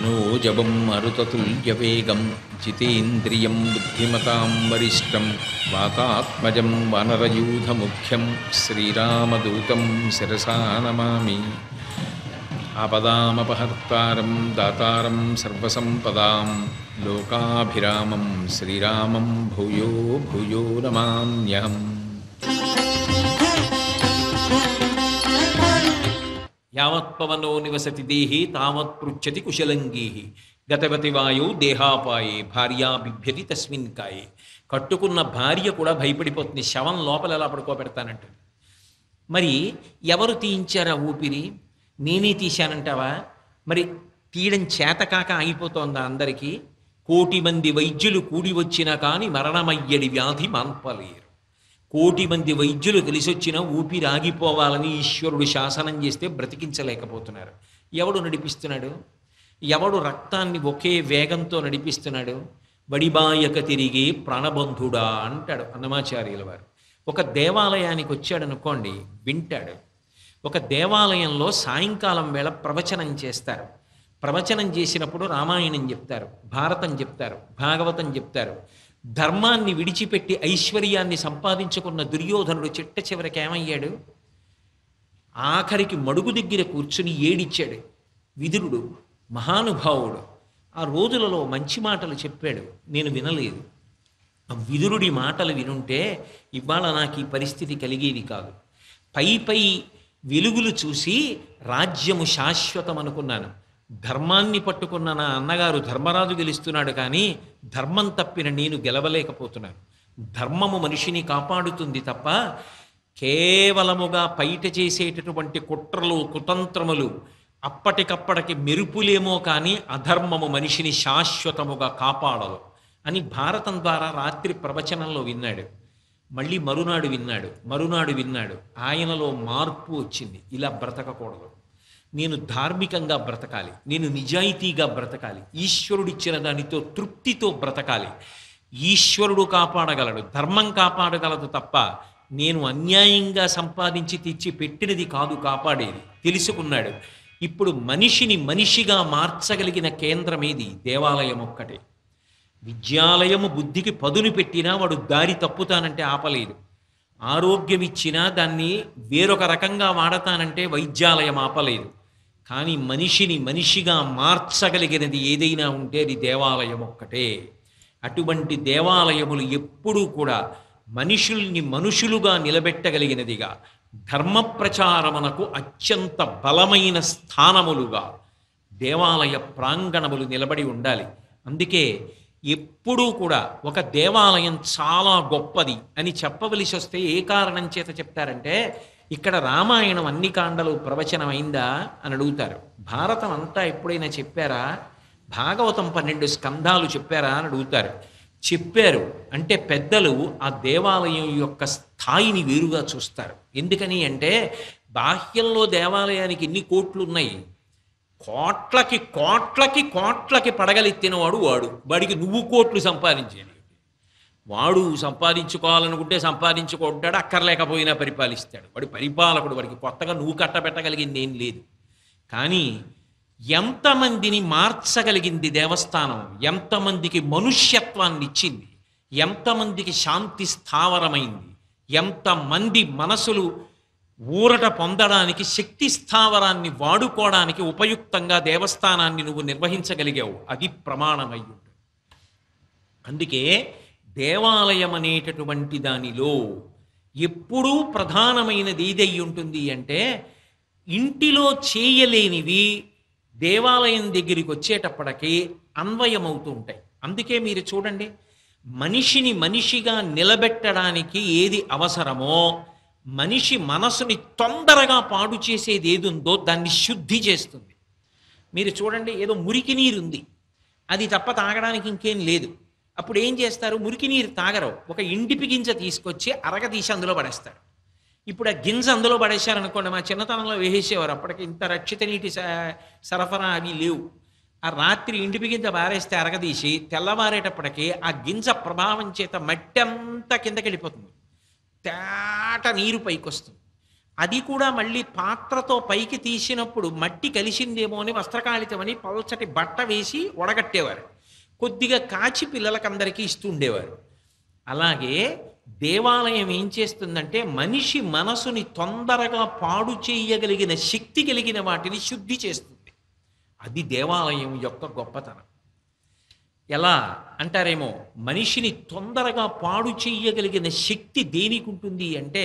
మనోజవం మరుతతుల్యవేగం జితేంద్రియం బుద్ధిమతాం వరిష్టం వాతాత్మజం వనరయూధముఖ్యం శ్రీరామదూతం శిరసా నమామి ఆపదామపహర్తారం దాతారం సర్వసంపదాం లోకాభిరామం శ్రీరామం భూయో భూయో నమామ్యహం యావత్పవనో నివసతి దేహి తావత్ పృచ్చతి కుశలంగీ గతవతి వాయు దేహాపాయే భార్యా బిభ్యతి తస్మిన్ కాయే కట్టుకున్న భార్య కూడా భయపడిపోతుంది శవం లోపల ఎలా పడుకోబెడతానంటుంది మరి ఎవరు తీయించారా ఊపిరి నేనే తీశానంటావా మరి తీయడం చేతకాక ఆగిపోతోందా అందరికీ కోటి మంది వైద్యులు కూడి వచ్చినా కానీ మరణమయ్యడి వ్యాధి మాన్పలేరు కోటి మంది వైద్యులు తెలిసొచ్చిన ఊపిరి ఆగిపోవాలని ఈశ్వరుడు శాసనం చేస్తే బ్రతికించలేకపోతున్నారు ఎవడు నడిపిస్తున్నాడు ఎవడు రక్తాన్ని ఒకే వేగంతో నడిపిస్తున్నాడు వడిబాయక తిరిగి ప్రాణబంధుడా అంటాడు అన్నమాచార్యుల వారు ఒక దేవాలయానికి వచ్చాడు అనుకోండి వింటాడు ఒక దేవాలయంలో సాయంకాలం వేళ ప్రవచనం చేస్తారు ప్రవచనం చేసినప్పుడు రామాయణం చెప్తారు భారతం చెప్తారు భాగవతం చెప్తారు ధర్మాన్ని విడిచిపెట్టి ఐశ్వర్యాన్ని సంపాదించుకున్న దుర్యోధనుడు చిట్ట చివరికి ఏమయ్యాడు ఆఖరికి మడుగు దగ్గర కూర్చుని ఏడిచ్చాడు విదురుడు మహానుభావుడు ఆ రోజులలో మంచి మాటలు చెప్పాడు నేను వినలేదు ఆ విదురుడి మాటలు వినుంటే ఇవాళ నాకు ఈ పరిస్థితి కలిగేది కాదు పై పై వెలుగులు చూసి రాజ్యము శాశ్వతం అనుకున్నాను ధర్మాన్ని పట్టుకున్న నా అన్నగారు ధర్మరాజు గెలుస్తున్నాడు కానీ ధర్మం తప్పిన నేను గెలవలేకపోతున్నాను ధర్మము మనిషిని కాపాడుతుంది తప్ప కేవలముగా బయట చేసేటటువంటి కుట్రలు కుతంత్రములు అప్పటికప్పటికి మెరుపులేమో కానీ అధర్మము మనిషిని శాశ్వతముగా కాపాడదు అని భారతం ద్వారా రాత్రి ప్రవచనంలో విన్నాడు మళ్ళీ మరునాడు విన్నాడు మరునాడు విన్నాడు ఆయనలో మార్పు వచ్చింది ఇలా బ్రతకకూడదు నేను ధార్మికంగా బ్రతకాలి నేను నిజాయితీగా బ్రతకాలి ఈశ్వరుడిచ్చిన దానితో తృప్తితో బ్రతకాలి ఈశ్వరుడు కాపాడగలడు ధర్మం కాపాడగలదు తప్ప నేను అన్యాయంగా సంపాదించి తెచ్చి పెట్టినది కాదు కాపాడేది తెలుసుకున్నాడు ఇప్పుడు మనిషిని మనిషిగా మార్చగలిగిన కేంద్రం ఏది దేవాలయం ఒక్కటే విద్యాలయము బుద్ధికి పదును పెట్టినా వాడు దారి తప్పుతానంటే ఆపలేదు ఆరోగ్యం ఇచ్చినా దాన్ని వేరొక రకంగా వాడతానంటే వైద్యాలయం ఆపలేదు కానీ మనిషిని మనిషిగా మార్చగలిగినది ఏదైనా ఉంటే అది దేవాలయం ఒక్కటే అటువంటి దేవాలయములు ఎప్పుడూ కూడా మనుషుల్ని మనుషులుగా నిలబెట్టగలిగినదిగా ధర్మ ప్రచారమునకు అత్యంత బలమైన స్థానములుగా దేవాలయ ప్రాంగణములు నిలబడి ఉండాలి అందుకే ఎప్పుడూ కూడా ఒక దేవాలయం చాలా గొప్పది అని చెప్పవలసి వస్తే ఏ కారణం చేత చెప్తారంటే ఇక్కడ రామాయణం అన్ని కాండలు ప్రవచనం అయిందా అని అడుగుతారు భారతం అంతా ఎప్పుడైనా చెప్పారా భాగవతం పన్నెండు స్కంధాలు చెప్పారా అని అడుగుతారు చెప్పారు అంటే పెద్దలు ఆ దేవాలయం యొక్క స్థాయిని వేరుగా చూస్తారు ఎందుకని అంటే బాహ్యంలో దేవాలయానికి ఎన్ని కోట్లు ఉన్నాయి కోట్లకి కోట్లకి కోట్లకి పడగలెత్తినవాడు వాడు వాడికి నువ్వు కోట్లు సంపాదించేది వాడు సంపాదించుకోవాలనుకుంటే సంపాదించుకుంటాడు అక్కర్లేకపోయినా పరిపాలిస్తాడు వాడి పరిపాలకుడు వాడికి కొత్తగా నువ్వు కట్టబెట్టగలిగింది ఏం లేదు కానీ ఎంతమందిని మార్చగలిగింది దేవస్థానం ఎంతమందికి మనుష్యత్వాన్ని ఇచ్చింది ఎంతమందికి శాంతి స్థావరమైంది ఎంతమంది మనసులు ఊరట పొందడానికి శక్తి స్థావరాన్ని వాడుకోవడానికి ఉపయుక్తంగా దేవస్థానాన్ని నువ్వు నిర్వహించగలిగావు అది ప్రమాణమై ఉంటుంది అందుకే దేవాలయం అనేటటువంటి దానిలో ఎప్పుడూ ప్రధానమైనది ఏదై ఉంటుంది అంటే ఇంటిలో చేయలేనివి దేవాలయం దగ్గరికి వచ్చేటప్పటికి అన్వయమవుతూ ఉంటాయి అందుకే మీరు చూడండి మనిషిని మనిషిగా నిలబెట్టడానికి ఏది అవసరమో మనిషి మనసుని తొందరగా పాడు చేసేది ఏది ఉందో దాన్ని శుద్ధి చేస్తుంది మీరు చూడండి ఏదో మురికి నీరు ఉంది అది తప్ప తాగడానికి ఇంకేం లేదు అప్పుడు ఏం చేస్తారు మురికి నీరు తాగరు ఒక ఇంటిపి గింజ తీసుకొచ్చి అరగ తీసి అందులో పడేస్తారు ఇప్పుడు ఆ గింజ అందులో పడేశారనుకోండి మా చిన్నతనంలో వేసేసేవారు అప్పటికి ఇంత రక్షిత నీటి స- సరఫరా అవి లేవు ఆ రాత్రి ఇంటిపి గింజ బారేస్తే అరగదీసి తెల్లవారేటప్పటికి ఆ గింజ ప్రభావం చేత మట్టి అంతా కిందకి వెళ్ళిపోతుంది తేట నీరు పైకొస్తుంది అది కూడా మళ్ళీ పాత్రతో పైకి తీసినప్పుడు మట్టి కలిసిందేమో అని వస్త్రకాళితమని పల్చటి బట్ట వేసి వడగట్టేవారు కొద్దిగా కాచి పిల్లలకందరికీ ఇస్తూ ఉండేవారు అలాగే దేవాలయం ఏం చేస్తుందంటే మనిషి మనసుని తొందరగా పాడు చేయగలిగిన శక్తి కలిగిన వాటిని శుద్ధి చేస్తుంది అది దేవాలయం యొక్క గొప్పతనం ఎలా అంటారేమో మనిషిని తొందరగా పాడు చేయగలిగిన శక్తి దేనికి ఉంటుంది అంటే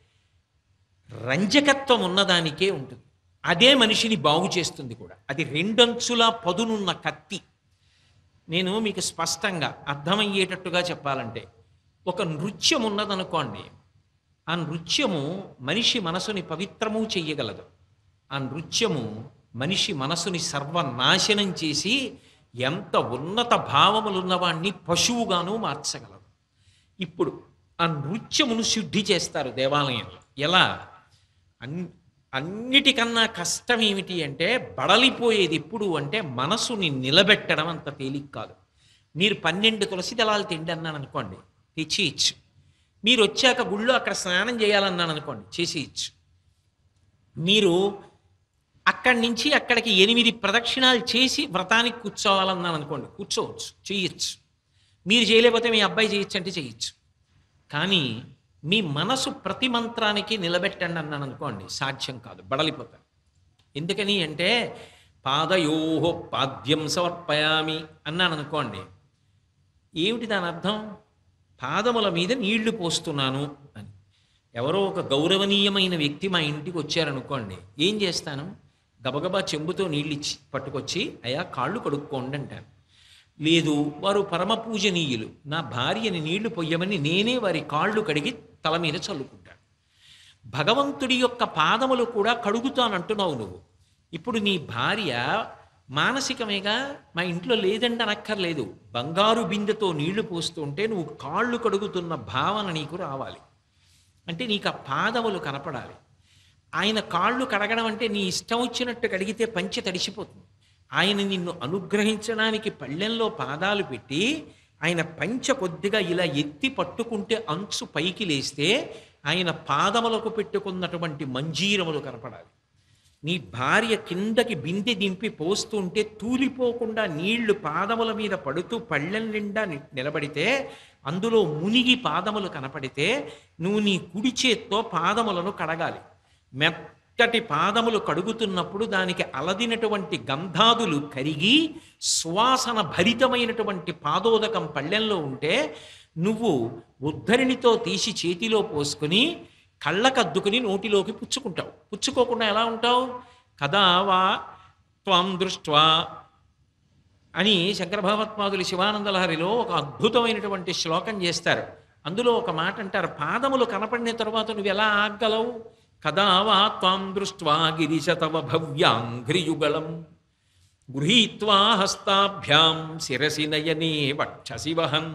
రంజకత్వం ఉన్నదానికే ఉంటుంది అదే మనిషిని బాగు చేస్తుంది కూడా అది రెండంచుల పదునున్న కత్తి నేను మీకు స్పష్టంగా అర్థమయ్యేటట్టుగా చెప్పాలంటే ఒక నృత్యం ఉన్నదనుకోండి ఆ నృత్యము మనిషి మనసుని పవిత్రము చెయ్యగలదు ఆ నృత్యము మనిషి మనసుని సర్వనాశనం చేసి ఎంత ఉన్నత భావములున్నవాణ్ణి పశువుగాను మార్చగలదు ఇప్పుడు ఆ నృత్యమును శుద్ధి చేస్తారు దేవాలయంలో ఎలా అన్ అన్నిటికన్నా కష్టం ఏమిటి అంటే బడలిపోయేది ఎప్పుడు అంటే మనసుని నిలబెట్టడం అంత తేలిక కాదు మీరు పన్నెండు తులసి దళాలు తిండి అన్నాను అనుకోండి తెచ్చి ఇచ్చు మీరు వచ్చాక గుళ్ళో అక్కడ స్నానం చేయాలన్నాను అనుకోండి చేసి ఇచ్చు మీరు అక్కడి నుంచి అక్కడికి ఎనిమిది ప్రదక్షిణాలు చేసి వ్రతానికి కూర్చోవాలన్నాను అనుకోండి కూర్చోవచ్చు చేయొచ్చు మీరు చేయలేకపోతే మీ అబ్బాయి చేయొచ్చు అంటే చేయొచ్చు కానీ మీ మనసు ప్రతి మంత్రానికి నిలబెట్టండి అన్నాను అనుకోండి సాధ్యం కాదు బడలిపోతారు ఎందుకని అంటే పాదయోహో పాద్యం సమర్పయామి అన్నాను అనుకోండి ఏమిటి దాని అర్థం పాదముల మీద నీళ్లు పోస్తున్నాను అని ఎవరో ఒక గౌరవనీయమైన వ్యక్తి మా ఇంటికి వచ్చారనుకోండి ఏం చేస్తాను గబగబా చెంబుతో నీళ్ళు ఇచ్చి పట్టుకొచ్చి అయా కాళ్ళు కడుక్కోండి అంటాను లేదు వారు పరమ పూజనీయులు నా భార్యని నీళ్లు పొయ్యమని నేనే వారి కాళ్ళు కడిగి తల మీద చల్లుకుంటాను భగవంతుడి యొక్క పాదములు కూడా కడుగుతానంటున్నావు నువ్వు ఇప్పుడు నీ భార్య మానసికమేగా మా ఇంట్లో లేదండి అనక్కర్లేదు బంగారు బిందెతో నీళ్లు పోస్తుంటే నువ్వు కాళ్ళు కడుగుతున్న భావన నీకు రావాలి అంటే నీకు ఆ పాదములు కనపడాలి ఆయన కాళ్ళు కడగడం అంటే నీ ఇష్టం వచ్చినట్టు కడిగితే పంచె తడిసిపోతుంది ఆయన నిన్ను అనుగ్రహించడానికి పళ్ళెంలో పాదాలు పెట్టి ఆయన పంచ కొద్దిగా ఇలా ఎత్తి పట్టుకుంటే అంచు పైకి లేస్తే ఆయన పాదములకు పెట్టుకున్నటువంటి మంజీరములు కనపడాలి నీ భార్య కిందకి బిందె దింపి పోస్తుంటే తూలిపోకుండా నీళ్లు పాదముల మీద పడుతూ పళ్ళెం నిండా ని- నిలబడితే అందులో మునిగి పాదములు కనపడితే నువ్వు నీ కుడి చేత్తో పాదములను కడగాలి మెత్తటి పాదములు కడుగుతున్నప్పుడు దానికి అలదినటువంటి గంధాదులు కరిగి సువాసన భరితమైనటువంటి పాదోదకం పళ్ళెంలో ఉంటే నువ్వు ఉద్ధరిణితో తీసి చేతిలో పోసుకుని కళ్ళకద్దుకుని నోటిలోకి పుచ్చుకుంటావు పుచ్చుకోకుండా ఎలా ఉంటావు కదా వా త్వం దృష్ట్వా అని శంకర భగవత్పాదులు శివానందలహరిలో ఒక అద్భుతమైనటువంటి శ్లోకం చేస్తారు అందులో ఒక మాట అంటారు పాదములు కనపడిన తరువాత నువ్వు ఎలా ఆగలవు కదా వా త్వాం దృష్ట్వా గిరిశ తవ భవ్యాంఘ్రియుగళం గృహీత్వా హస్తాభ్యాం శిరసి నయనే వక్షసి వహన్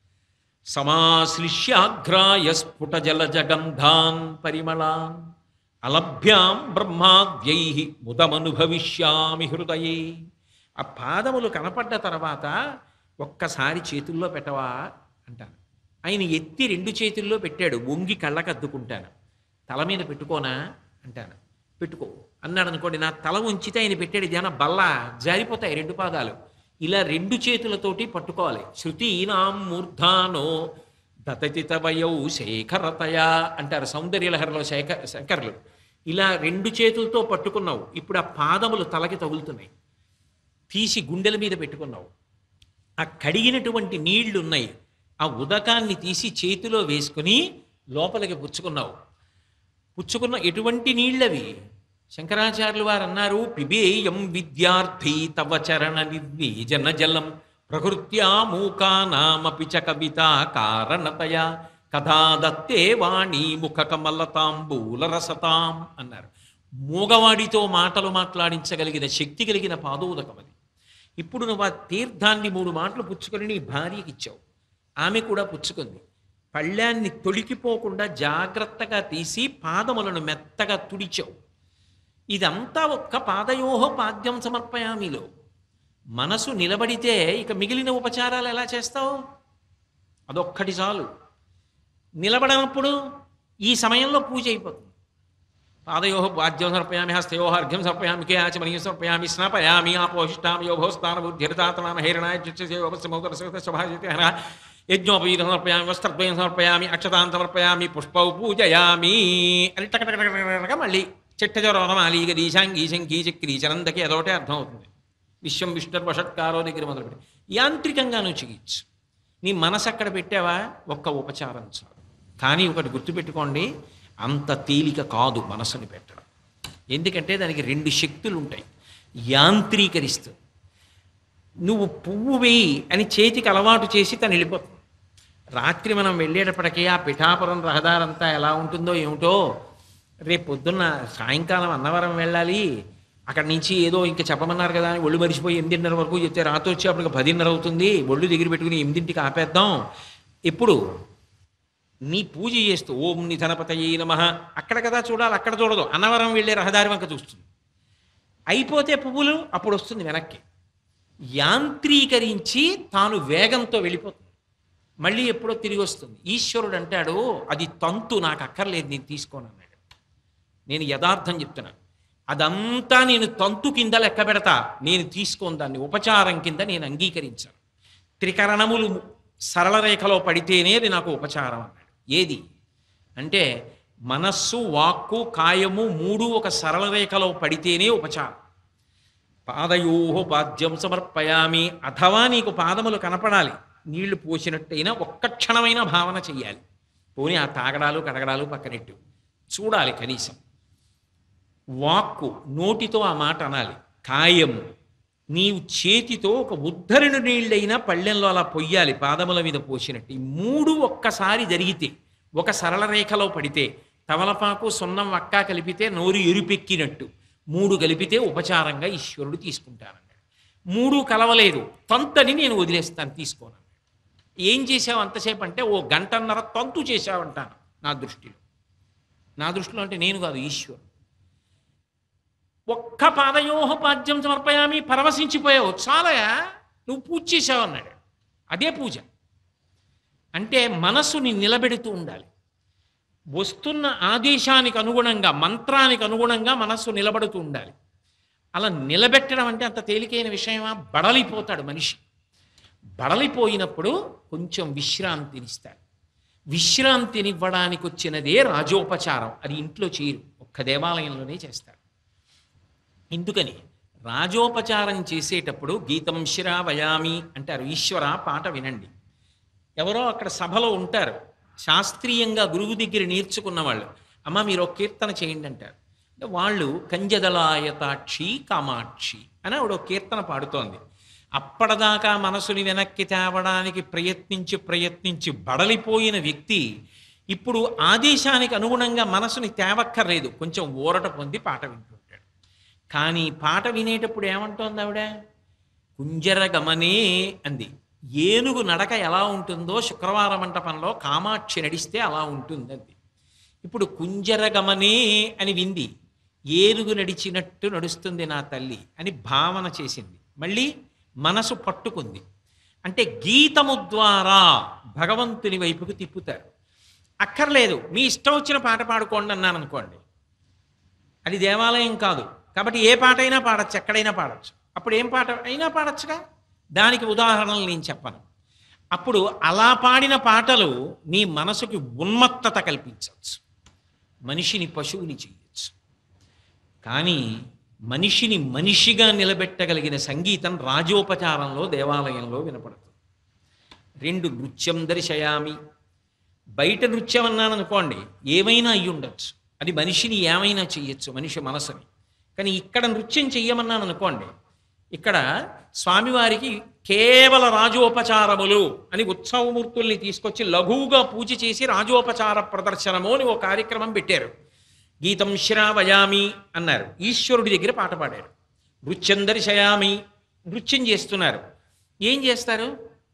సమాశ్లిష్యాఘ్రాయ స్ఫుట జల జగంధాన్ పరిమళాన్ అలభ్యాం బ్రహ్మాద్యై ముదమనుభవిష్యామి హృదయే ఆ పాదములు కనపడ్డ తర్వాత ఒక్కసారి చేతుల్లో పెట్టవా అంటాను ఆయన ఎత్తి రెండు చేతుల్లో పెట్టాడు వంగి కళ్ళకద్దుకుంటాను తల మీద పెట్టుకోనా అంటాను పెట్టుకో అన్నాడు అనుకోండి నా తల ఉంచితే ఆయన పెట్టాడు జన బల్ల జారిపోతాయి రెండు పాదాలు ఇలా రెండు చేతులతోటి పట్టుకోవాలి శృతీనాం మూర్ధానో దతతితవయౌ శేఖరతయా అంటారు సౌందర్యలహరిలో శేఖర్ శంకర్లు ఇలా రెండు చేతులతో పట్టుకున్నావు ఇప్పుడు ఆ పాదములు తలకి తగులుతున్నాయి తీసి గుండెల మీద పెట్టుకున్నావు ఆ కడిగినటువంటి నీళ్లు ఉన్నాయి ఆ ఉదకాన్ని తీసి చేతిలో వేసుకుని లోపలికి పుచ్చుకున్నావు పుచ్చుకున్న ఎటువంటి నీళ్ళవి శంకరాచార్యులు వారు అన్నారు పిబేయం విద్యార్థి తవ చరణ నిర్వీజన జలం ప్రకృత్యా మూకానామపి చ కవిత కారణతయా కథా దత్తే వాణి ముఖ కమలతాంబూల రసతాం అన్నారు మూగవాడితో మాటలు మాట్లాడించగలిగిన శక్తి కలిగిన పాదోదకం అది ఇప్పుడు నువ్వు ఆ తీర్థాన్ని మూడు మాటలు పుచ్చుకొని నీ భార్యకి ఇచ్చావు ఆమె కూడా పుచ్చుకుంది పళ్ళాన్ని తొలికిపోకుండా జాగ్రత్తగా తీసి పాదములను మెత్తగా తుడిచావు ఇదంతా ఒక్క పాదయోహ పాద్యం సమర్పయామిలో మనసు నిలబడితే ఇక మిగిలిన ఉపచారాలు ఎలా చేస్తావు అదొక్కటి చాలు నిలబడినప్పుడు ఈ సమయంలో పూజ అయిపోతుంది పాదయో వాద్యం సమర్పయామి హస్తయో అర్ఘ్యం సమర్పయామి కే ఆచమనీయం సమర్పయామి స్నాపయామి ఆపోషిష్టామి యోభో స్థానబుద్ధిరతాతనామ హేరణాయభాజిత యజ్ఞోపవీతం సమర్పయామి వస్త్రద్వయం సమర్పయామి అక్షతాన్ సమర్పయామి పుష్పౌ పూజయామి అని టకటకటకటక మళ్ళీ చిట్టజరవనమాలి ఇక దీశాంగీ శంకీ చక్రీ చనందకి అదొకటే అర్థం అవుతుంది విశ్వం విష్ణుర్ వషట్కారో దగ్గర మొదలుపెట్టి యాంత్రికంగా నువ్వు చికిత్స నీ మనసు అక్కడ పెట్టావా ఒక్క ఉపచారం చాలు కానీ ఒకటి గుర్తుపెట్టుకోండి అంత తేలిక కాదు మనసుని పెట్టడం ఎందుకంటే దానికి రెండు శక్తులు ఉంటాయి యాంత్రీకరిస్తుంది నువ్వు పువ్వు వేయి అని చేతికి అలవాటు చేసి తను వెళ్ళిపోతుంది రాత్రి మనం వెళ్ళేటప్పటికీ ఆ పిఠాపురం రహదారంతా ఎలా ఉంటుందో ఏమిటో రేపు పొద్దున్న సాయంకాలం అన్నవరం వెళ్ళాలి అక్కడి నుంచి ఏదో ఇంకా చెప్పమన్నారు కదా అని ఒళ్ళు మరిచిపోయి ఎనిమిదిన్నర వరకు చెప్తే రాత్రి వచ్చేప్పటికి పదిన్నర అవుతుంది ఒళ్ళు దగ్గర పెట్టుకుని ఎనిమిదింటికి ఆపేద్దాం ఎప్పుడు నీ పూజ చేస్తూ ఓం నిధనపతయే నమ అక్కడ కదా చూడాలి అక్కడ చూడదు అన్నవరం వెళ్ళే రహదారి వంక చూస్తుంది అయిపోతే పువ్వులు అప్పుడు వస్తుంది వెనక్కి యాంత్రీకరించి తాను వేగంతో వెళ్ళిపోతుంది మళ్ళీ ఎప్పుడో తిరిగి వస్తుంది ఈశ్వరుడు అంటాడు అది తంతు నాకు అక్కర్లేదు నేను తీసుకోను అన్నాడు నేను యథార్థం చెప్తున్నాను అదంతా నేను తంతు కింద లెక్క పెడతా నేను తీసుకోను దాన్ని ఉపచారం కింద నేను అంగీకరించాను త్రికరణములు సరళ రేఖలో పడితేనే అది నాకు ఉపచారం అన్నాడు ఏది అంటే మనస్సు వాక్కు కాయము మూడు ఒక సరళ రేఖలో పడితేనే ఉపచారం పాదయోహో పాద్యం సమర్పయామి అథవా నీకు పాదములు కనపడాలి నీళ్లు పోసినట్టయినా ఒక్క క్షణమైన భావన చెయ్యాలి పోనీ ఆ తాగడాలు కడగడాలు పక్కనెట్టు చూడాలి కనీసం వాక్కు నోటితో ఆ మాట అనాలి కాయము నీవు చేతితో ఒక ఉద్ధరణ నీళ్ళైనా పళ్ళెంలో అలా పొయ్యాలి పాదముల మీద పోసినట్టు ఈ మూడు ఒక్కసారి జరిగితే ఒక సరళ రేఖలో పడితే తమలపాకు సున్నం వక్కా కలిపితే నోరు ఎరుపెక్కినట్టు మూడు కలిపితే ఉపచారంగా ఈశ్వరుడు తీసుకుంటానన్నాడు మూడు కలవలేదు తంతని నేను వదిలేస్తాను తీసుకోను అన్నాడు. ఏం చేసావు అంతసేపు అంటే ఓ గంటన్నర తంతు చేశావంటాను నా దృష్టిలో నా దృష్టిలో అంటే నేను కాదు ఈశ్వరుడు ఒక్క పాదయోహ పాద్యం సమర్పయామి పరవశించిపోయావు చాలయా నువ్వు పూజ చేసావు అన్నాడు అదే పూజ అంటే మనసుని నిలబెడుతూ ఉండాలి వస్తున్న ఆదేశానికి అనుగుణంగా మంత్రానికి అనుగుణంగా మనస్సు నిలబడుతూ ఉండాలి అలా నిలబెట్టడం అంటే అంత తేలికైన విషయమా బడలిపోతాడు మనిషి బడలిపోయినప్పుడు కొంచెం విశ్రాంతినిస్తాడు విశ్రాంతినివ్వడానికి వచ్చినదే రాజోపచారం అది ఇంట్లో చేయరు ఒక్క దేవాలయంలోనే చేస్తాడు ఎందుకని రాజోపచారం చేసేటప్పుడు గీతం శిరావయామి అంటారు ఈశ్వర పాట వినండి ఎవరో అక్కడ సభలో ఉంటారు శాస్త్రీయంగా గురువు దగ్గర నేర్చుకున్న వాళ్ళు అమ్మ మీరు ఒక కీర్తన చేయండి అంటారు అంటే వాళ్ళు కంజదలాయతాక్షి కామాక్షి అని ఆవిడ ఒక కీర్తన పాడుతోంది అప్పటిదాకా మనసుని వెనక్కి తేవడానికి ప్రయత్నించి ప్రయత్నించి బడలిపోయిన వ్యక్తి ఇప్పుడు ఆదేశానికి అనుగుణంగా మనసుని తేవక్కర్లేదు కొంచెం ఊరట పొంది పాట వింటుంటాడు కానీ పాట వినేటప్పుడు ఏమంటోంది ఆవిడ కుంజర గమనే అంది ఏనుగు నడక ఎలా ఉంటుందో శుక్రవార మంటపంలో కామాక్షి నడిస్తే అలా ఉంటుంది అంది ఇప్పుడు కుంజర గమనే అని వింది ఏనుగు నడిచినట్టు నడుస్తుంది నా తల్లి అని భావన చేసింది మళ్ళీ మనసు పట్టుకుంది అంటే గీతము ద్వారా భగవంతుని వైపుకు తిప్పుతారు అక్కర్లేదు మీ ఇష్టం వచ్చిన పాట పాడుకోండి అన్నాను అనుకోండి అది దేవాలయం కాదు కాబట్టి ఏ పాట అయినా పాడచ్చు ఎక్కడైనా పాడచ్చు అప్పుడు ఏం పాట అయినా పాడచ్చుగా దానికి ఉదాహరణలు నేను చెప్పను అప్పుడు అలా పాడిన పాటలు నీ మనసుకి ఉన్మత్తత కల్పించవచ్చు మనిషిని పశువుని చేయొచ్చు కానీ మనిషిని మనిషిగా నిలబెట్టగలిగిన సంగీతం రాజోపచారంలో దేవాలయంలో వినపడుతుంది రెండు నృత్యం దర్శయామి బయట నృత్యం అన్నాను అనుకోండి ఏమైనా అయి ఉండొచ్చు అది మనిషిని ఏమైనా చెయ్యొచ్చు మనిషి మనసుని కానీ ఇక్కడ నృత్యం చెయ్యమన్నాను అనుకోండి ఇక్కడ స్వామివారికి కేవల రాజోపచారములు అని ఉత్సవమూర్తుల్ని తీసుకొచ్చి లఘువుగా పూజ చేసి రాజోపచార ప్రదర్శనము అని ఓ కార్యక్రమం పెట్టారు గీతం శ్రావయామి అన్నారు ఈశ్వరుడి దగ్గర పాట పాడారు నృత్యం దర్శయామి నృత్యం చేస్తున్నారు ఏం చేస్తారు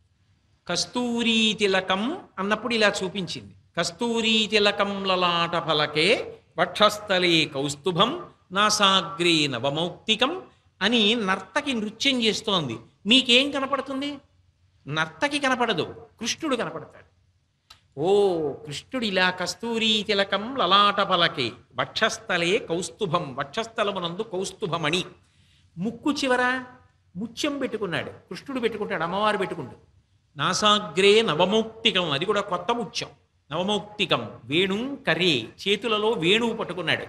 కస్తూరీ తిలకం అన్నప్పుడు ఇలా చూపించింది కస్తూరీ తిలకం లలాట ఫలకే వక్షస్థలే కౌస్తుభం నాసాగ్రే నవమౌక్తికం అని నర్తకి నృత్యం చేస్తోంది మీకేం కనపడుతుంది నర్తకి కనపడదు కృష్ణుడు కనపడతాడు ఓ కృష్ణుడు ఇలా కస్తూరీ తిలకం లలాట పలకే వక్షస్థలే కౌస్తుభం వక్షస్థలమునందు కౌస్తుభమణి ముక్కు చివర ముత్యం పెట్టుకున్నాడు కృష్ణుడు పెట్టుకుంటాడు అమ్మవారు పెట్టుకుంటాడు నాసాగ్రే నవమౌక్తికం అది కూడా కొత్త ముత్యం నవమౌక్తికం వేణు కరే చేతులలో వేణువు పట్టుకున్నాడు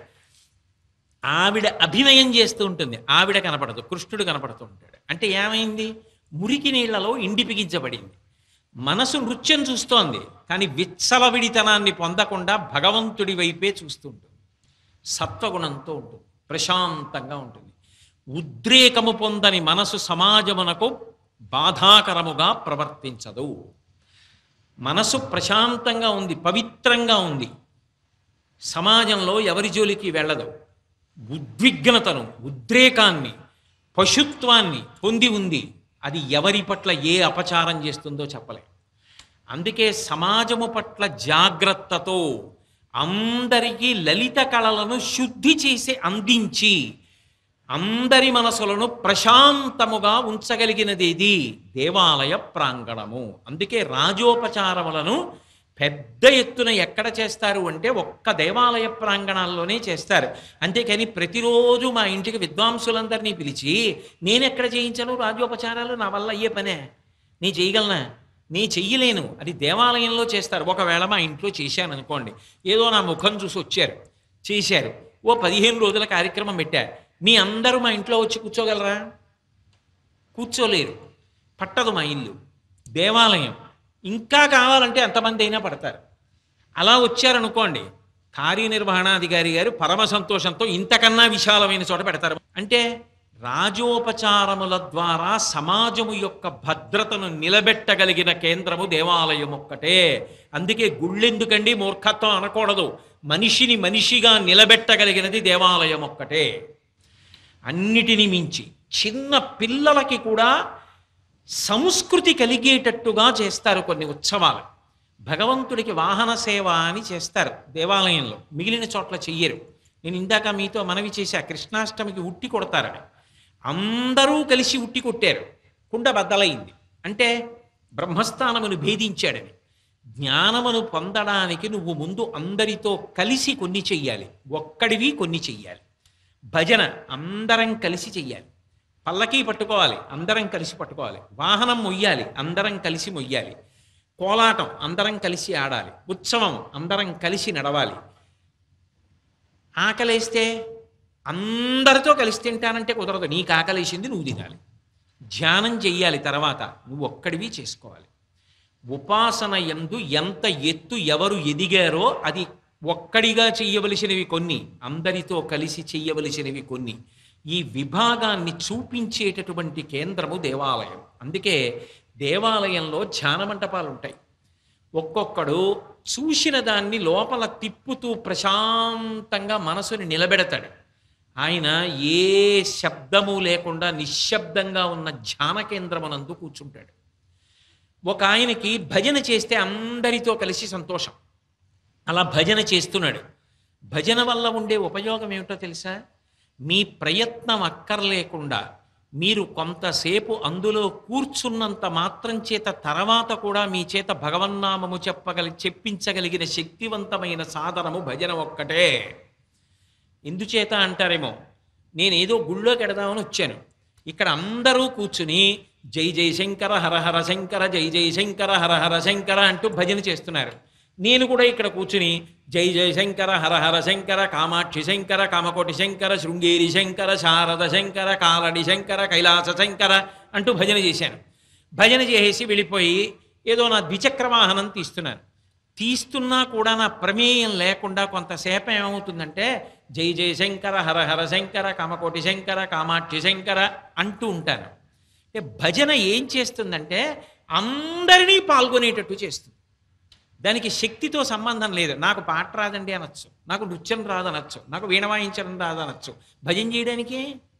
ఆవిడ అభినయం చేస్తూ ఉంటుంది ఆవిడ కనపడదు కృష్ణుడు కనపడుతూ ఉంటాడు అంటే ఏమైంది మురికి నీళ్లలో ఇండి బిగించబడింది మనసు నృత్యం చూస్తోంది కానీ విచ్చలవిడితనాన్ని పొందకుండా భగవంతుడి వైపే చూస్తూ ఉంటుంది సత్వగుణంతో ఉంటుంది ప్రశాంతంగా ఉంటుంది ఉద్రేకము పొందని మనసు సమాజమునకు బాధాకరముగా ప్రవర్తించదు మనసు ప్రశాంతంగా ఉంది పవిత్రంగా ఉంది సమాజంలో ఎవరి జోలికి వెళ్ళదు ఉద్విగ్నతను ఉద్రేకాన్ని పశుత్వాన్ని పొంది ఉంది అది ఎవరి పట్ల ఏ అపచారం చేస్తుందో చెప్పలేం అందుకే సమాజము పట్ల జాగ్రత్తతో అందరికీ లలిత కళలను శుద్ధి చేసి అందించి అందరి మనసులను ప్రశాంతముగా ఉంచగలిగినది ఇది దేవాలయ ప్రాంగణము అందుకే రాజోపచారములను పెద్ద ఎత్తున ఎక్కడ చేస్తారు అంటే ఒక్క దేవాలయ ప్రాంగణాల్లోనే చేస్తారు అంతేకాని ప్రతిరోజు మా ఇంటికి విద్వాంసులందరినీ పిలిచి నేను ఎక్కడ చేయించను రాజోపచారాలు నా వల్ల అయ్యే పనే నీ చేయగలనా నీ చెయ్యలేను అది దేవాలయంలో చేస్తారు ఒకవేళ మా ఇంట్లో చేశాను అనుకోండి ఏదో నా ముఖం చూసి వచ్చారు చేశారు ఓ పదిహేను రోజుల కార్యక్రమం పెట్టారు మీ అందరూ మా ఇంట్లో వచ్చి కూర్చోగలరా కూర్చోలేరు పట్టదు మా ఇల్లు దేవాలయం ఇంకా కావాలంటే ఎంతమంది అయినా పడతారు అలా వచ్చారనుకోండి కార్యనిర్వహణాధికారి గారు పరమ సంతోషంతో ఇంతకన్నా విశాలమైన చోట పెడతారు అంటే రాజోపచారముల ద్వారా సమాజము యొక్క భద్రతను నిలబెట్టగలిగిన కేంద్రము దేవాలయం ఒక్కటే అందుకే గుళ్ళెందుకండి మూర్ఖత్వం అనకూడదు మనిషిని మనిషిగా నిలబెట్టగలిగినది దేవాలయం ఒక్కటే అన్నిటిని మించి చిన్న పిల్లలకి కూడా సంస్కృతి కలిగేటట్టుగా చేస్తారు కొన్ని ఉత్సవాలు భగవంతుడికి వాహన సేవ అని చేస్తారు దేవాలయంలో మిగిలిన చోట్ల చెయ్యరు నేను ఇందాక మీతో మనవి చేశా కృష్ణాష్టమికి ఉట్టి కొడతారని అందరూ కలిసి ఉట్టి కొట్టారు కుండ బద్దలైంది అంటే బ్రహ్మస్థానమును భేదించాడని జ్ఞానమును పొందడానికి నువ్వు ముందు అందరితో కలిసి కొన్ని చెయ్యాలి ఒక్కడివి కొన్ని చెయ్యాలి భజన అందరం కలిసి చెయ్యాలి పల్లకీ పట్టుకోవాలి అందరం కలిసి పట్టుకోవాలి వాహనం మొయ్యాలి అందరం కలిసి మొయ్యాలి కోలాటం అందరం కలిసి ఆడాలి ఉత్సవం అందరం కలిసి నడవాలి ఆకలేస్తే అందరితో కలిసి తింటానంటే కుదరదు నీకు ఆకలేసింది నువ్వు తినాలి ధ్యానం చెయ్యాలి తర్వాత నువ్వు ఒక్కడివి చేసుకోవాలి ఉపాసన ఎందు ఎంత ఎత్తు ఎవరు ఎదిగారో అది ఒక్కడిగా చెయ్యవలసినవి కొన్ని అందరితో కలిసి చెయ్యవలసినవి కొన్ని ఈ విభాగాన్ని చూపించేటటువంటి కేంద్రము దేవాలయం అందుకే దేవాలయంలో ధ్యాన మంటపాలు ఉంటాయి ఒక్కొక్కడు చూసిన దాన్ని లోపల తిప్పుతూ ప్రశాంతంగా మనసుని నిలబెడతాడు ఆయన ఏ శబ్దము లేకుండా నిశ్శబ్దంగా ఉన్న ధ్యాన కేంద్రమునందు కూర్చుంటాడు ఒక ఆయనకి భజన చేస్తే అందరితో కలిసి సంతోషం అలా భజన చేస్తున్నాడు భజన వల్ల ఉండే ఉపయోగం ఏమిటో తెలుసా మీ ప్రయత్నం అక్కర్లేకుండా మీరు కొంతసేపు అందులో కూర్చున్నంత మాత్రం చేత తర్వాత కూడా మీ చేత భగవన్నామము చెప్పగలి చెప్పించగలిగిన శక్తివంతమైన సాధనము భజన ఒక్కటే ఎందుచేత అంటారేమో నేను ఏదో గుళ్ళోకి ఎడదామని వచ్చాను ఇక్కడ అందరూ కూర్చుని జై జై శంకర హర హర శంకర జై జై శంకర హర హర శంకర అంటూ భజన చేస్తున్నారు నేను కూడా ఇక్కడ కూర్చుని జై జై శంకర హర హర శంకర కామాక్షి శంకర కామకోటి శంకర శృంగేరి శంకర శారద శంకర కాలడి శంకర కైలాస శంకర అంటూ భజన చేశాను భజన చేసేసి వెళ్ళిపోయి ఏదో నా ద్విచక్ర వాహనం తీస్తున్నాను తీస్తున్నా కూడా నా ప్రమేయం లేకుండా కొంతసేపు ఏమవుతుందంటే జై జై శంకర హర హర శంకర కామకోటి శంకర కామాక్షి శంకర అంటూ ఉంటాను అంటే భజన ఏం చేస్తుందంటే అందరినీ పాల్గొనేటట్టు చేస్తుంది దానికి శక్తితో సంబంధం లేదు నాకు పాట రాదండి అనొచ్చు నాకు నృత్యం రాదనొచ్చు నాకు వీణ వాయించడం రాదనొచ్చు భజన చేయడానికి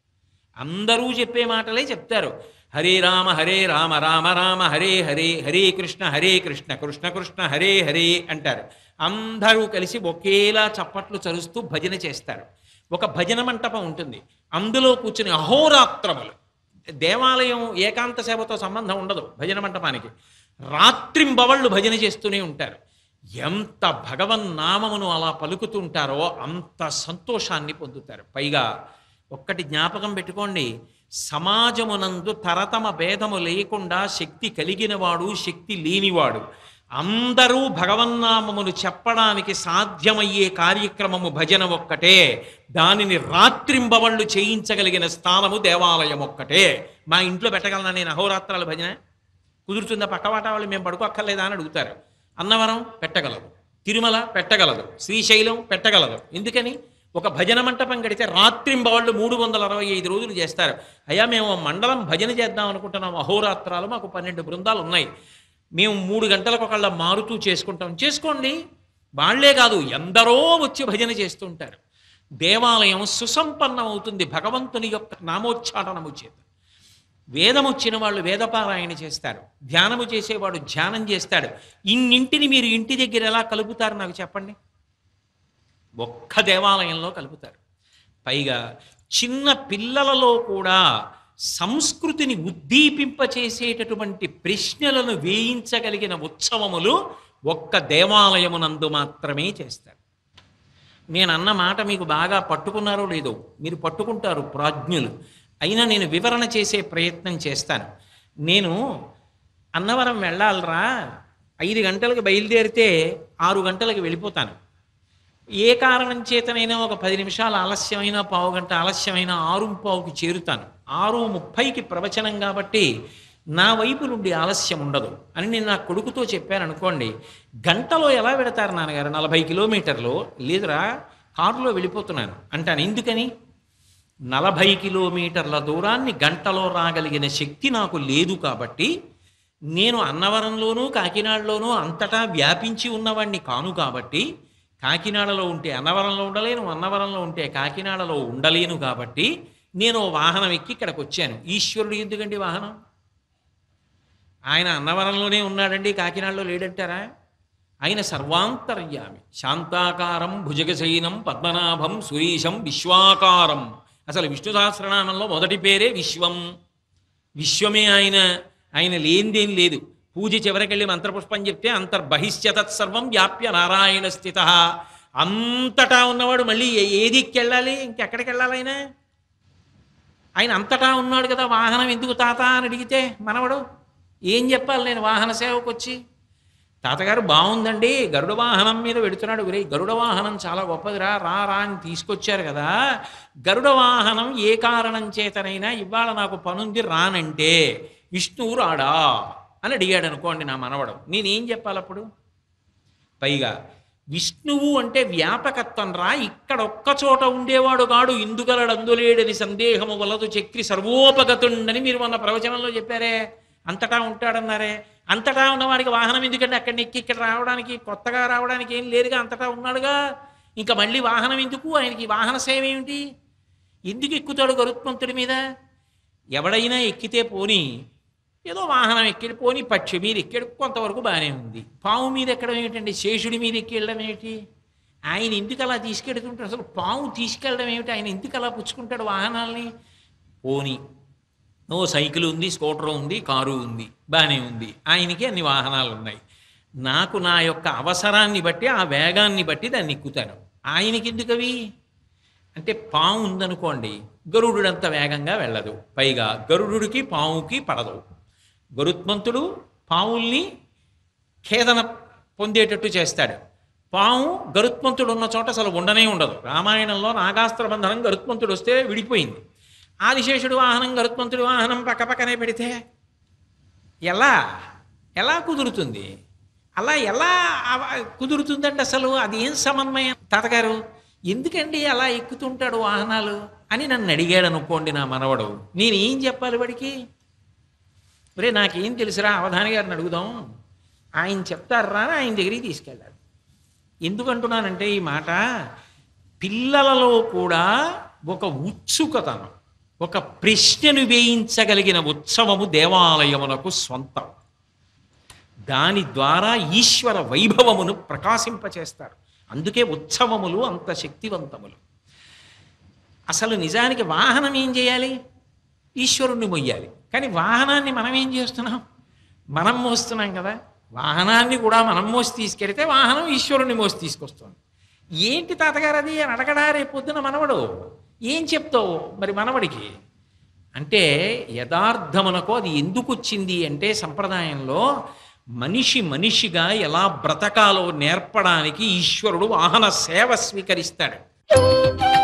అందరూ చెప్పే మాటలే చెప్తారు హరే రామ హరే రామ రామ రామ హరే హరే హరే కృష్ణ హరే కృష్ణ కృష్ణ కృష్ణ హరే హరే అంటారు అందరూ కలిసి ఒకేలా చప్పట్లు చరుస్తూ భజన చేస్తారు ఒక భజన మంటపం ఉంటుంది అందులో కూర్చుని అహోరాత్రములు దేవాలయం ఏకాంత సేవతో సంబంధం ఉండదు భజన మంటపానికి రాత్రింబవళ్ళు భజన చేస్తూనే ఉంటారు ఎంత భగవన్నామమును అలా పలుకుతుంటారో అంత సంతోషాన్ని పొందుతారు పైగా ఒక్కటి జ్ఞాపకం పెట్టుకోండి సమాజమునందు తరతమ భేదము లేకుండా శక్తి కలిగినవాడు శక్తి లేనివాడు అందరూ భగవన్నామమును చెప్పడానికి సాధ్యమయ్యే కార్యక్రమము భజన ఒక్కటే దానిని రాత్రింబవళ్ళు చేయించగలిగిన స్థానము దేవాలయం ఒక్కటే మా ఇంట్లో పెట్టగలనా నేను అహోరాత్రాల భజన కుదురుతుందా పక్కవాట వాళ్ళు మేము పడుకోక్కర్లేదా అని అడుగుతారు అన్నవరం పెట్టగలదు తిరుమల పెట్టగలదు శ్రీశైలం పెట్టగలదు ఎందుకని ఒక భజన మంటపం కడితే రాత్రింబవళ్ళు మూడు వందల అరవై ఐదు రోజులు చేస్తారు అయ్యా మేము మండలం భజన చేద్దాం అనుకుంటున్నాం అహోరాత్రాలు మాకు పన్నెండు బృందాలు ఉన్నాయి మేము మూడు గంటలకు ఒకళ్ళ మారుతూ చేసుకుంటాం చేసుకోండి వాళ్లే కాదు ఎందరో వచ్చి భజన చేస్తుంటారు దేవాలయం సుసంపన్నం అవుతుంది భగవంతుని యొక్క నామోచ్చాటనము చేత వేదం వచ్చిన వాళ్ళు వేదపారాయణ చేస్తారు ధ్యానము చేసేవాడు ధ్యానం చేస్తాడు ఇన్నింటిని మీరు ఇంటి దగ్గర ఎలా కలుపుతారు నాకు చెప్పండి ఒక్క దేవాలయంలో కలుపుతారు పైగా చిన్న పిల్లలలో కూడా సంస్కృతిని ఉద్దీపింపచేసేటటువంటి ప్రశ్నలను వేయించగలిగిన ఉత్సవములు ఒక్క దేవాలయమునందు మాత్రమే చేస్తారు నేను అన్న మాట మీకు బాగా పట్టుకున్నారో లేదో మీరు పట్టుకుంటారు ప్రాజ్ఞులు అయినా నేను వివరణ చేసే ప్రయత్నం చేస్తాను నేను అన్నవరం వెళ్ళాలరా ఐదు గంటలకు బయలుదేరితే ఆరు గంటలకు వెళ్ళిపోతాను ఏ కారణం చేతనైనా ఒక పది నిమిషాలు ఆలస్యమైన పావు గంట ఆలస్యమైన ఆరు పావుకి చేరుతాను ఆరు ముప్పైకి ప్రవచనం కాబట్టి నా వైపు నుండి ఆలస్యం ఉండదు అని నేను నా కొడుకుతో చెప్పాను అనుకోండి గంటలో ఎలా పెడతారు నాన్నగారు నలభై కిలోమీటర్లు లేదురా కారులో వెళ్ళిపోతున్నాను అంటాను ఎందుకని నలభై కిలోమీటర్ల దూరాన్ని గంటలో రాగలిగిన శక్తి నాకు లేదు కాబట్టి నేను అన్నవరంలోనూ కాకినాడలోనూ అంతటా వ్యాపించి ఉన్నవాడిని కాను కాబట్టి కాకినాడలో ఉంటే అన్నవరంలో ఉండలేను అన్నవరంలో ఉంటే కాకినాడలో ఉండలేను కాబట్టి నేను ఓ వాహనం ఎక్కి ఇక్కడికి వచ్చాను ఈశ్వరుడు ఎందుకండి వాహనం ఆయన అన్నవరంలోనే ఉన్నాడండి కాకినాడలో లేడంటారా ఆయన సర్వాంతర్యామి శాంతాకారం భుజగశయనం పద్మనాభం సురీశం విశ్వాకారం అసలు విష్ణు సహస్రనామంలో మొదటి పేరే విశ్వం విశ్వమే ఆయన ఆయన లేనిదేం లేదు పూజ చివరికెళ్ళి మంత్రపుష్పం చెప్తే అంతర్బహిష్య తత్సర్వం వ్యాప్య నారాయణ స్థిత అంతటా ఉన్నవాడు మళ్ళీ ఏ- ఏ దిక్కి వెళ్ళాలి ఇంకెక్కడికి వెళ్ళాలి ఆయన ఆయన అంతటా ఉన్నాడు కదా వాహనం ఎందుకు తాత అని అడిగితే మనవడు ఏం చెప్పాలి నేను వాహన సేవకు వచ్చి తాతగారు బాగుందండి గరుడ వాహనం మీద వెడుతున్నాడు గురే గరుడ వాహనం చాలా గొప్పదిరా రా రా అని తీసుకొచ్చారు కదా గరుడ వాహనం ఏ కారణం చేతనైనా ఇవాళ నాకు పనుంది రానంటే విష్ణువు రాడా అని అడిగాడు అనుకోండి నా మనవడు నేనేం చెప్పాలి అప్పుడు పైగా విష్ణువు అంటే వ్యాపకత్వం రా ఇక్కడ ఒక్క చోట ఉండేవాడు కాడు ఇందుగలడందులేడని సందేహము వలదు చక్రి సర్వోపగతుండని మీరు మొన్న ప్రవచనంలో చెప్పారే అంతటా ఉంటాడన్నారే అంతటా ఉన్నవాడికి వాహనం ఎందుకంటే అక్కడి ఎక్కి ఇక్కడ రావడానికి కొత్తగా రావడానికి ఏం లేదుగా అంతటా ఉన్నాడుగా ఇంకా మళ్ళీ వాహనం ఎందుకు ఆయనకి వాహన సేవ ఏమిటి ఎందుకు ఎక్కుతాడు గరుత్మంతుడి మీద ఎవడైనా ఎక్కితే పోని ఏదో వాహనం ఎక్కిడు పోని పక్షి మీద ఎక్కాడు కొంతవరకు బాగానే ఉంది పాము మీద ఎక్కడం ఏమిటండి శేషుడి మీద ఎక్కి వెళ్ళడం ఏమిటి ఆయన ఎందుకు అలా తీసుకెడుతుంటాడు అసలు పాము తీసుకెళ్ళడం ఏమిటి ఆయన ఎందుకు అలా పుచ్చుకుంటాడు వాహనాల్ని పోని ఓ సైకిల్ ఉంది స్కూటర్ ఉంది కారు ఉంది బాగానే ఉంది ఆయనకి అన్ని వాహనాలు ఉన్నాయి నాకు నా యొక్క అవసరాన్ని బట్టి ఆ వేగాన్ని బట్టి దాన్ని ఎక్కుతాను ఆయనకి ఎందుకు అవి అంటే పాము ఉందనుకోండి గరుడు అంత వేగంగా వెళ్ళదు పైగా గరుడుకి పాముకి పడదు గరుత్మంతుడు పావుల్ని ఖేదన పొందేటట్టు చేస్తాడు పాము గరుత్మంతుడు ఉన్న చోట అసలు ఉండనే ఉండదు రామాయణంలో నాగాస్త్ర బంధనం గరుత్మంతుడు వస్తే విడిపోయింది ఆదిశేషుడు వాహనం గరుత్మంతుడి వాహనం పక్కపక్కనే పెడితే ఎలా ఎలా కుదురుతుంది అలా ఎలా అవ- కుదురుతుందండి అసలు అది ఏం సమన్వయం తాతగారు ఎందుకండి అలా ఎక్కుతుంటాడు వాహనాలు అని నన్ను అడిగాడు అనుకోండి నా మనవడు నేను ఏం చెప్పాలి వాడికి ఒరే నాకేం తెలుసురా అవధాని గారిని అడుగుదాం ఆయన చెప్తారా అని ఆయన దగ్గరికి తీసుకెళ్ళాడు ఎందుకంటున్నానంటే ఈ మాట పిల్లలలో కూడా ఒక ఉత్సుకతనం ఒక ప్రశ్నను వేయించగలిగిన ఉత్సవము దేవాలయమునకు స్వంతం దాని ద్వారా ఈశ్వర వైభవమును ప్రకాశింపచేస్తారు అందుకే ఉత్సవములు అంత శక్తివంతములు అసలు నిజానికి వాహనం ఏం చేయాలి ఈశ్వరుణ్ణి మొయ్యాలి కానీ వాహనాన్ని మనం ఏం చేస్తున్నాం మనం మోస్తున్నాం కదా వాహనాన్ని కూడా మనం మోసి తీసుకెడితే వాహనం ఈశ్వరుని మోసి తీసుకొస్తుంది ఏంటి తాతగారు అది అని అడగడా రేపు పొద్దున మనవడు ఏం చెప్తావు మరి మనవడికి అంటే యథార్థమునకు అది ఎందుకు వచ్చింది అంటే సంప్రదాయంలో మనిషి మనిషిగా ఎలా బ్రతకాలో నేర్పడానికి ఈశ్వరుడు వాహన సేవ స్వీకరిస్తాడు